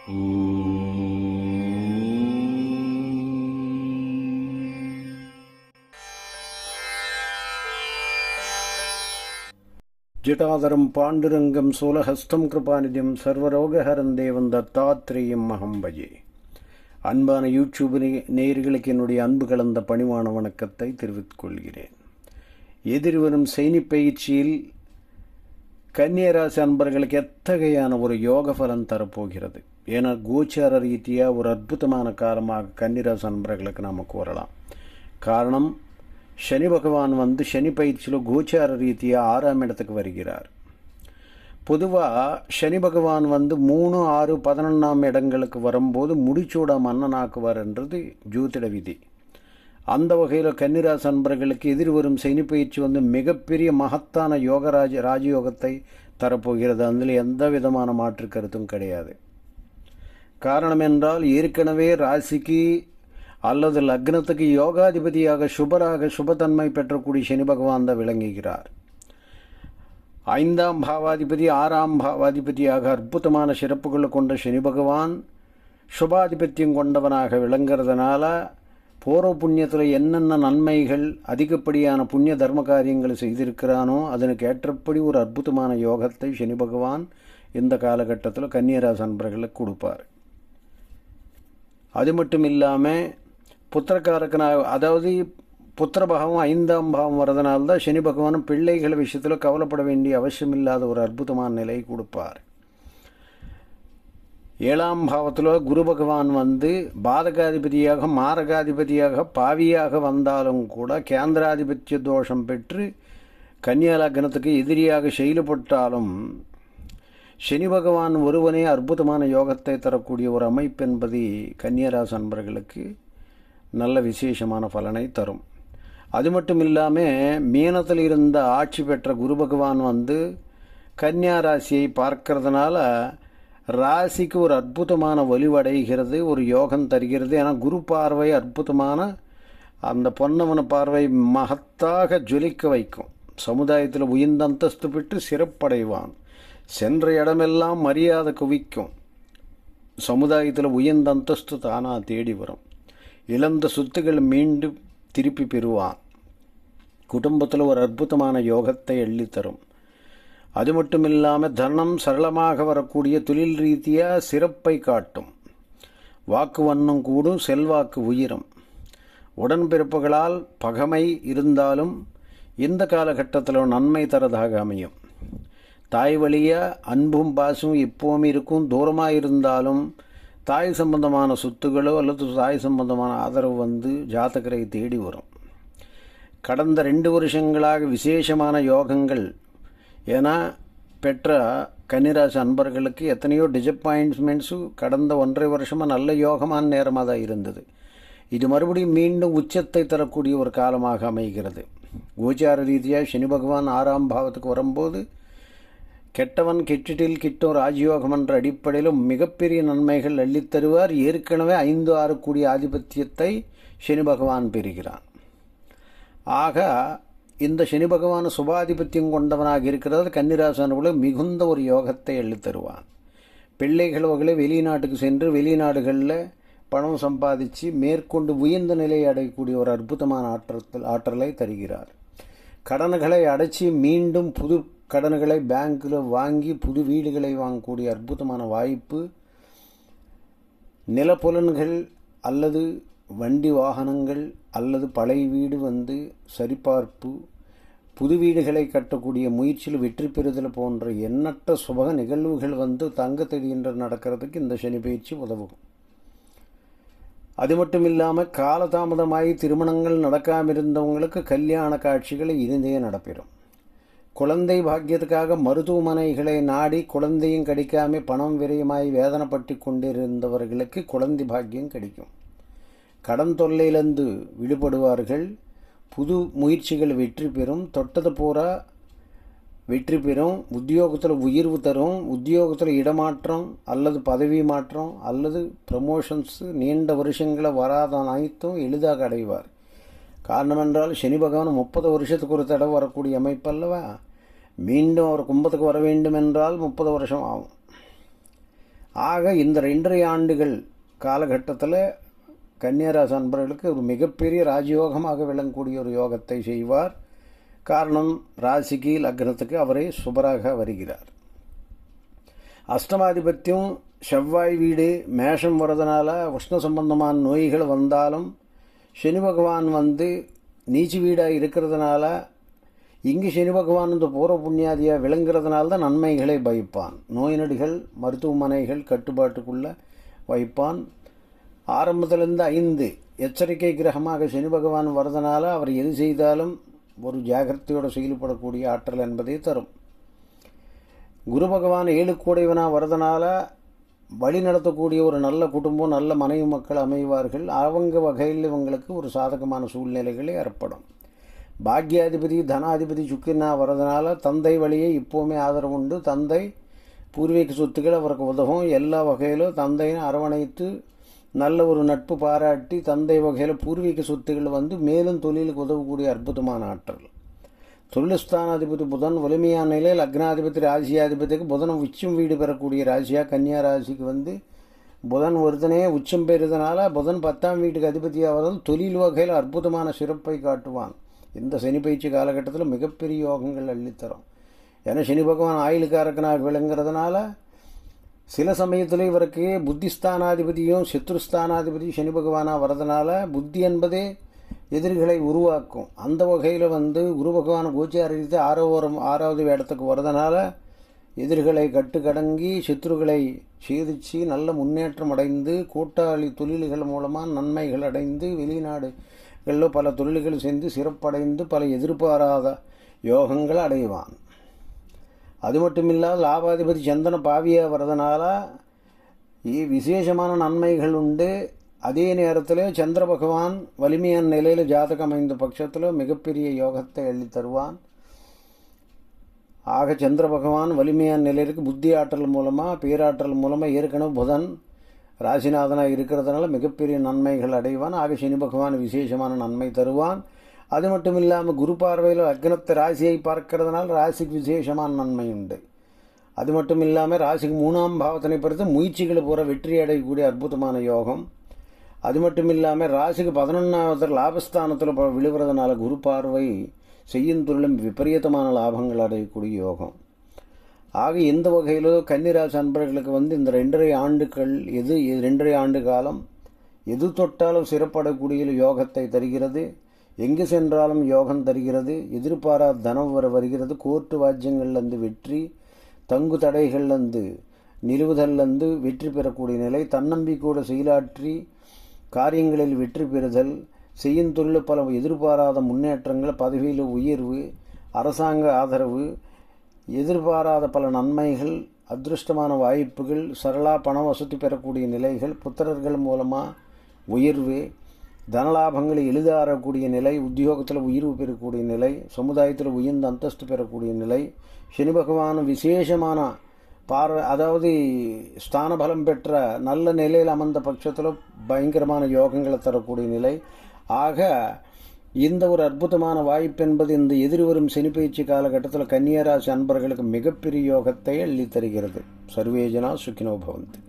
ஜட்டாதரம் பாண்டுரங்கம் சூலஹஸ்தம் கிருபாநிதியம் சர்வரோகஹரன் தேவன் தத்தாத்ரேயம் அகம் பஜே அன்பான யூடியூப் நே- நேயர்களுக்கு என்னுடைய அன்பு கலந்த பணிவான வணக்கத்தை தெரிவித்துக் கொள்கிறேன் எதிர்வரும் செய்தி பயிற்சியில் கன்னியராசி அன்பர்களுக்கு எத்தகையான ஒரு யோக பலன் தரப்போகிறது ஏன்னா கோச்சார ரீதியாக ஒரு அற்புதமான காலமாக கன்னிராசி அன்பர்களுக்கு நாம் கூறலாம் காரணம் சனி பகவான் வந்து சனி பயிற்சியில் கோச்சார ரீதியாக ஆறாம் இடத்துக்கு வருகிறார் பொதுவாக சனி பகவான் வந்து மூணு ஆறு பதினொன்றாம் இடங்களுக்கு வரும்போது முடிச்சூட மன்னனாக்குவார்ன்றது ஜோதிட விதி அந்த வகையில் கன்னிராசி அன்பர்களுக்கு எதிர்வரும் சனி பயிற்சி வந்து மிகப்பெரிய மகத்தான யோகராஜ ராஜயோகத்தை தரப்போகிறது அதில் எந்த விதமான மாற்று கருத்தும் கிடையாது காரணம் என்றால் ஏற்கனவே ராசிக்கு அல்லது லக்னத்துக்கு யோகாதிபதியாக சுபராக சுபத்தன்மை பெற்றக்கூடிய சனி பகவான் தான் விளங்குகிறார் ஐந்தாம் பாவாதிபதி ஆறாம் பாவாதிபதியாக அற்புதமான சிறப்புகளை கொண்ட சனி பகவான் சுபாதிபத்தியம் கொண்டவனாக விளங்குறதுனால பூர்வ புண்ணியத்தில் என்னென்ன நன்மைகள் அதிகப்படியான புண்ணிய தர்ம காரியங்களை செய்திருக்கிறானோ அதனுக்கு ஏற்றபடி ஒரு அற்புதமான யோகத்தை சனி பகவான் இந்த காலகட்டத்தில் கன்னியராசி அன்பர்களுக்கு கொடுப்பார் அது மட்டும் இல்லாமல் புத்திரக்காரக்கனாக அதாவது புத்திர பாவம் ஐந்தாம் பாவம் வரதுனால தான் சனி பகவானும் பிள்ளைகள் விஷயத்தில் கவலைப்பட வேண்டிய அவசியம் இல்லாத ஒரு அற்புதமான நிலை கொடுப்பார் ஏழாம் பாவத்தில் குரு பகவான் வந்து பாதகாதிபதியாக மாரகாதிபதியாக பாவியாக வந்தாலும் கூட கேந்திராதிபத்திய தோஷம் பெற்று கன்னியா லக்னத்துக்கு எதிரியாக செயல்பட்டாலும் சனி பகவான் ஒருவனே அற்புதமான யோகத்தை தரக்கூடிய ஒரு அமைப்பு என்பது கன்னியராசி அன்பர்களுக்கு நல்ல விசேஷமான பலனை தரும் அது மட்டும் இல்லாமல் மீனத்தில் இருந்த ஆட்சி பெற்ற குரு பகவான் வந்து கன்னியா ராசியை பார்க்கறதுனால ராசிக்கு ஒரு அற்புதமான வலிவடைகிறது ஒரு யோகம் தருகிறது ஏன்னா குரு பார்வை அற்புதமான அந்த பொன்னவன பார்வை மகத்தாக ஜொலிக்க வைக்கும் சமுதாயத்தில் உயர்ந்த அந்தஸ்து பெற்று சிறப்படைவான் சென்ற இடமெல்லாம் மரியாதை குவிக்கும் சமுதாயத்தில் உயர்ந்த அந்தஸ்து தானாக தேடி வரும் இழந்த சொத்துக்கள் மீண்டும் திருப்பி பெறுவான் குடும்பத்தில் ஒரு அற்புதமான யோகத்தை எள்ளித்தரும் அது மட்டும் இல்லாமல் தனம் சரளமாக வரக்கூடிய தொழில் ரீதியாக சிறப்பை காட்டும் வாக்கு வண்ணம் கூடும் செல்வாக்கு உயிரும் உடன்பிறப்புகளால் பகமை இருந்தாலும் இந்த காலகட்டத்தில் நன்மை தரதாக அமையும் தாய் வழியாக அன்பும் பாசும் எப்பவும் இருக்கும் தூரமாக இருந்தாலும் தாய் சம்பந்தமான சொத்துகளோ அல்லது தாய் சம்பந்தமான ஆதரவு வந்து ஜாதகரை தேடி வரும் கடந்த ரெண்டு வருஷங்களாக விசேஷமான யோகங்கள் ஏன்னா பெற்ற கன்னிராசி அன்பர்களுக்கு எத்தனையோ டிசப்பாயின்ட்மெண்ட்ஸு கடந்த ஒன்றரை வருஷமாக நல்ல யோகமான நேரமாக தான் இருந்தது இது மறுபடியும் மீண்டும் உச்சத்தை தரக்கூடிய ஒரு காலமாக அமைகிறது கோச்சார ரீதியாக சனி பகவான் ஆறாம் பாவத்துக்கு வரும்போது கெட்டவன் கெட்டிட்டில் கிட்டும் ராஜயோகம் என்ற அடிப்படையிலும் மிகப்பெரிய நன்மைகள் அள்ளித் தருவார் ஏற்கனவே ஐந்து ஆறு கூடிய ஆதிபத்தியத்தை சனி பகவான் பெறுகிறான் ஆக இந்த சனி பகவான் சுபாதிபத்தியம் கொண்டவனாக இருக்கிறது கன்னிராசனோடு மிகுந்த ஒரு யோகத்தை அள்ளித் தருவான் பிள்ளைகள் வகையில் வெளிநாட்டுக்கு சென்று வெளிநாடுகளில் பணம் சம்பாதிச்சு மேற்கொண்டு உயர்ந்த நிலையை அடையக்கூடிய ஒரு அற்புதமான ஆற்றத்தில் ஆற்றலை தருகிறார் கடன்களை அடைச்சி மீண்டும் புது கடன்களை பேங்க்கில் வாங்கி புது வீடுகளை வாங்கக்கூடிய அற்புதமான வாய்ப்பு நிலப்புலன்கள் அல்லது வண்டி வாகனங்கள் அல்லது பழைய வீடு வந்து சரிபார்ப்பு புது வீடுகளை கட்டக்கூடிய முயற்சியில் வெற்றி பெறுதல் போன்ற எண்ணற்ற சுபக நிகழ்வுகள் வந்து தங்க தேடின்ற நடக்கிறதுக்கு இந்த சனி பயிற்சி உதவும் அது மட்டும் இல்லாமல் காலதாமதமாகி திருமணங்கள் நடக்காமல் இருந்தவங்களுக்கு கல்யாண காட்சிகளை இனிதே நடப்பெறும் குழந்தை பாக்கியத்துக்காக மருத்துவமனைகளை நாடி குழந்தையும் கிடைக்காம பணம் விரயமாய் வேதனைப்பட்டு கொண்டிருந்தவர்களுக்கு குழந்தை பாக்கியம் கிடைக்கும் கடன் தொல்லையிலிருந்து விடுபடுவார்கள் புது முயற்சிகள் வெற்றி பெறும் தொட்டது பூரா வெற்றி பெறும் உத்தியோகத்தில் உயர்வு தரும் உத்தியோகத்தில் இடமாற்றம் அல்லது பதவி மாற்றம் அல்லது ப்ரமோஷன்ஸு நீண்ட வருஷங்களை வராத அனைத்தும் எளிதாக அடைவார் காரணம் என்றால் சனி பகவான் முப்பது வருஷத்துக்கு ஒரு தடவை வரக்கூடிய அமைப்பு அல்லவா மீண்டும் அவர் கும்பத்துக்கு வர வேண்டும் என்றால் முப்பது வருஷம் ஆகும் ஆக இந்த ரெண்டரை ஆண்டுகள் காலகட்டத்தில் கன்னியராசி அன்பர்களுக்கு ஒரு மிகப்பெரிய ராஜயோகமாக விளங்கக்கூடிய ஒரு யோகத்தை செய்வார் காரணம் ராசிக்கு லக்னத்துக்கு அவரே சுபராக வருகிறார் அஷ்டமாதிபத்தியம் செவ்வாய் வீடு மேஷம் வர்றதுனால உஷ்ண சம்பந்தமான நோய்கள் வந்தாலும் சனி பகவான் வந்து நீச்சு வீடாக இருக்கிறதுனால இங்கு சனி பகவான் இந்த பூர்வ புண்ணியாதியாக விளங்குறதுனால தான் நன்மைகளை வைப்பான் நோய் நொடிகள் மருத்துவமனைகள் கட்டுப்பாட்டுக்குள்ளே வைப்பான் ஆரம்பத்திலிருந்து ஐந்து எச்சரிக்கை கிரகமாக சனி பகவான் வரதுனால அவர் எது செய்தாலும் ஒரு ஜாகிரதையோடு செயல்படக்கூடிய ஆற்றல் என்பதை தரும் குரு பகவான் ஏழு கூடைவனாக வரதுனால வழி நடத்தக்கூடிய ஒரு நல்ல குடும்பம் நல்ல மனைவி மக்கள் அமைவார்கள் அவங்க வகையில் இவங்களுக்கு ஒரு சாதகமான சூழ்நிலைகளே ஏற்படும் பாக்யாதிபதி தனாதிபதி சுக்கிரனா வரதுனால தந்தை வழியே இப்போவுமே ஆதரவு உண்டு தந்தை பூர்வீக சொத்துக்கள் அவருக்கு உதவும் எல்லா வகையிலும் தந்தையும் அரவணைத்து நல்ல ஒரு நட்பு பாராட்டி தந்தை வகையில் பூர்வீக சொத்துக்கள் வந்து மேலும் தொழிலுக்கு உதவக்கூடிய அற்புதமான ஆற்றல் தொழில்ஸ்தானாதிபதி புதன் வலிமையான நிலையில் லக்னாதிபதி ராசியாதிபதிக்கு புதன் உச்சம் வீடு பெறக்கூடிய ராசியாக கன்னியா ராசிக்கு வந்து புதன் ஒருத்தனே உச்சம் பெறுறதுனால புதன் பத்தாம் வீட்டுக்கு அதிபதியாவது தொழில் வகையில் அற்புதமான சிறப்பை காட்டுவான் இந்த சனி பயிற்சி காலகட்டத்தில் மிகப்பெரிய யோகங்கள் அள்ளித்தரும் ஏன்னா சனி பகவான் ஆயுளுக்காரக்கனாக விளங்குறதுனால சில சமயத்தில் இவருக்கு புத்திஸ்தானாதிபதியும் சத்ருஸ்தானாதிபதியும் சனி பகவானாக வரதுனால புத்தி என்பதே எதிரிகளை உருவாக்கும் அந்த வகையில் வந்து குரு பகவான் கோச்சாரித்து ஆரோவரம் ஆறாவது இடத்துக்கு வரதுனால எதிரிகளை கட்டுக்கடங்கி சத்ருகளை சேதிச்சு நல்ல முன்னேற்றம் அடைந்து கூட்டாளி தொழில்கள் மூலமாக நன்மைகள் அடைந்து வெளிநாடுகளில் பல தொழில்கள் செஞ்சு சிறப்படைந்து பல எதிர்பாராத யோகங்களை அடைவான் அது மட்டும் இல்லாத லாபாதிபதி சந்தன பாவியாக வரதுனால விசேஷமான நன்மைகள் உண்டு அதே நேரத்தில் சந்திர பகவான் வலிமையான நிலையில் ஜாதகம் அமைந்த பட்சத்தில் மிகப்பெரிய யோகத்தை அள்ளி தருவான் ஆக சந்திர பகவான் வலிமையான நிலையிற்கு புத்தி ஆற்றல் மூலமாக பேராற்றல் மூலமாக ஏற்கனவே புதன் ராசிநாதனாக இருக்கிறதுனால மிகப்பெரிய நன்மைகள் அடைவான் ஆக சனி பகவான் விசேஷமான நன்மை தருவான் அது மட்டும் இல்லாமல் குரு பார்வையில் அக்னத்தை ராசியை பார்க்கறதுனால ராசிக்கு விசேஷமான நன்மை உண்டு அது மட்டும் இல்லாமல் ராசிக்கு மூணாம் பாவத்தினை பொறுத்து முயற்சிகளை பூரா வெற்றி அடையக்கூடிய அற்புதமான யோகம் அது மட்டும் இல்லாமல் ராசிக்கு பதினொன்றாவது லாபஸ்தானத்தில் விழுகிறதுனால குரு பார்வை செய்யும் தொழிலும் விபரீதமான லாபங்கள் அடையக்கூடிய யோகம் ஆக எந்த வகையிலோ கன்னிராசி அன்பர்களுக்கு வந்து இந்த ரெண்டரை ஆண்டுகள் எது ரெண்டரை ஆண்டு காலம் எது தொட்டாலும் சிறப்படக்கூடிய யோகத்தை தருகிறது எங்கு சென்றாலும் யோகம் தருகிறது எதிர்பாராத தனம் வர வருகிறது கோர்ட்டு வாஜ்யங்கள்லேருந்து வெற்றி தங்கு தடைகள்லேருந்து நிலுவுதல்லேருந்து வெற்றி பெறக்கூடிய நிலை தன்னம்பிக்கையோடு செயலாற்றி காரியங்களில் வெற்றி பெறுதல் செய்யும் தொழில் பல எதிர்பாராத முன்னேற்றங்கள் பதவியில் உயர்வு அரசாங்க ஆதரவு எதிர்பாராத பல நன்மைகள் அதிருஷ்டமான வாய்ப்புகள் சரளா பண வசதி பெறக்கூடிய நிலைகள் புத்திரர்கள் மூலமாக உயர்வு தனலாபங்களை எளிதாறக்கூடிய நிலை உத்தியோகத்தில் உயர்வு பெறக்கூடிய நிலை சமுதாயத்தில் உயர்ந்த அந்தஸ்து பெறக்கூடிய நிலை சனி பகவான் விசேஷமான பார்வை அதாவது ஸ்தான பலம் பெற்ற நல்ல நிலையில் அமர்ந்த பட்சத்தில் பயங்கரமான யோகங்களை தரக்கூடிய நிலை ஆக இந்த ஒரு அற்புதமான வாய்ப்பு என்பது இந்த எதிரி வரும் சனிப்பயிற்சி காலகட்டத்தில் கன்னியராசி அன்பர்களுக்கு மிகப்பெரிய யோகத்தை அள்ளி தருகிறது சர்வேஜனா சுக்கினோ பவந்தி